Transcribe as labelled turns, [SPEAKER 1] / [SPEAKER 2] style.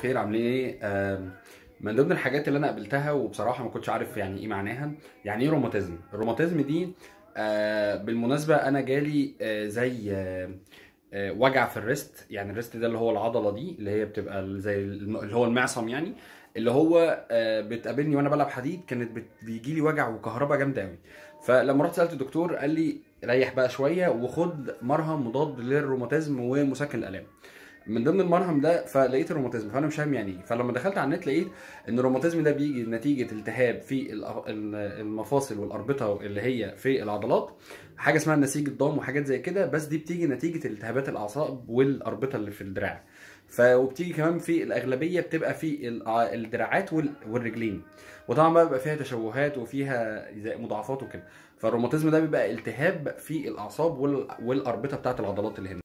[SPEAKER 1] الخير عاملين ايه آم، من ضمن الحاجات اللي انا قابلتها وبصراحه ما كنتش عارف يعني ايه معناها يعني ايه روماتيزم الروماتيزم دي آه، بالمناسبه انا جالي آه، زي آه، آه، وجع في الريست يعني الريست ده اللي هو العضله دي اللي هي بتبقى زي الم- اللي هو المعصم يعني اللي هو آه، بتقابلني وانا بلعب حديد كانت بيجي لي وجع وكهرباء جامده قوي فلما رحت سالت الدكتور قال لي ريح بقى شويه وخد مرهم مضاد للروماتيزم ومسكن الالام من ضمن المرهم ده فلقيت الروماتيزم فانا مش فاهم يعني ايه فلما دخلت على النت لقيت ان الروماتيزم ده بيجي نتيجه التهاب في الأ- ال- المفاصل والاربطه اللي هي في العضلات حاجه اسمها النسيج الضام وحاجات زي كده بس دي بتيجي نتيجه التهابات الاعصاب والاربطه اللي في الدراع ف وبتيجي كمان في الاغلبيه بتبقى في الع- الدراعات وال- والرجلين وطبعا بقى بيبقى فيها تشوهات وفيها زي مضاعفات وكده فالروماتيزم ده بيبقى التهاب في الاعصاب وال- والاربطه بتاعت العضلات اللي هنا